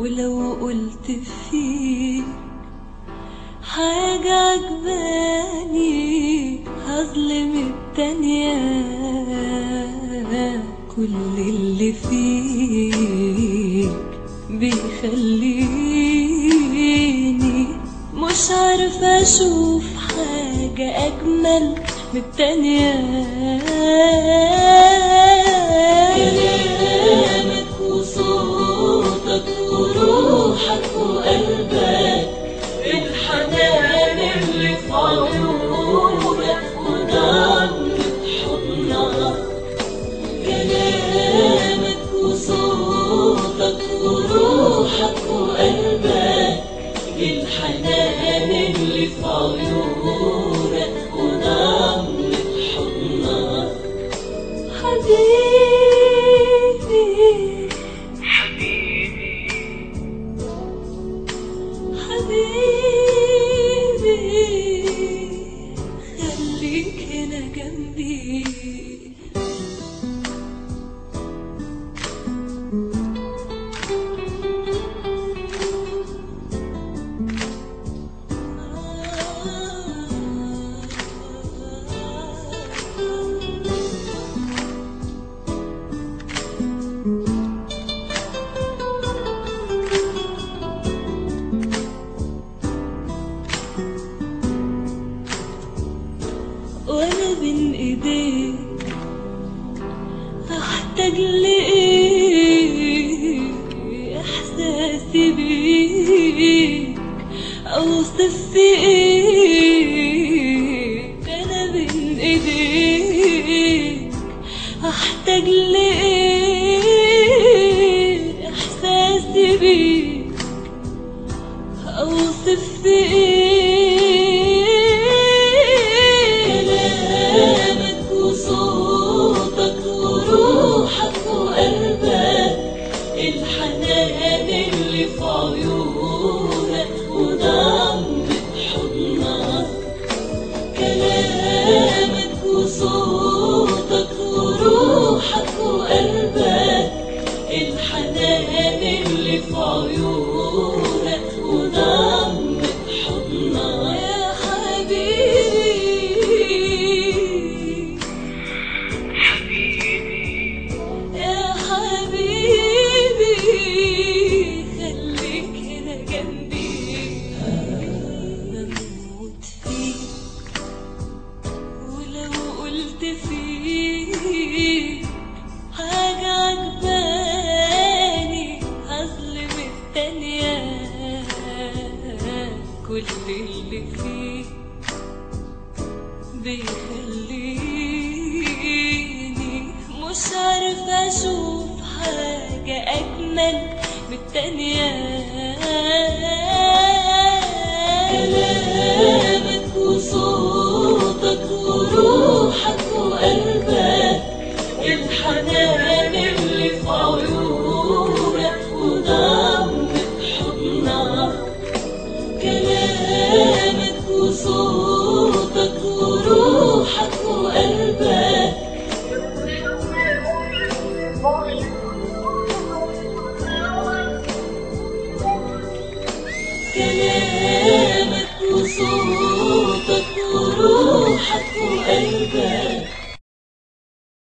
ولو قلت فيك حاجة عجباني هظلم التانية كل اللي فيك بيخليني مش عارفة أشوف حاجة أجمل من التانية كلامك وصوتك وروحك وقلبك الحنان اللي في عيونك ونعمة حضنك كلامك وصوتك وروحك وقلبك الحنان اللي في عيونك ونعمة حضنك حبيبي حبيبي خليك هنا جنبي وانا بين ايديك احتاج لايه احساسي بيك اوصف في ايه انا بين ايديك احتاج لايه احساسي بيك اوصف في ايه كلامك وصوتك وروحك وقلبك الحنان اللي في عيونك ونعمة حضنك كلامك وصوتك وروحك وقلبك الحنان اللي في عيونك ونعمة حضنك يا حبيبي يا حبيبي خليك هنا جنبي بموت فيك ولو قلت فيك حاجة عجباني هظلم التانية كل اللي فيك بيخليني مش عارفة أشوف حاجة أجمل من التانية كلامك وصوتك وروحك وقلبك الحنان اللي في عيونك ونعمة حضنك كلامك وصوتك وروحك وقلبك كلامك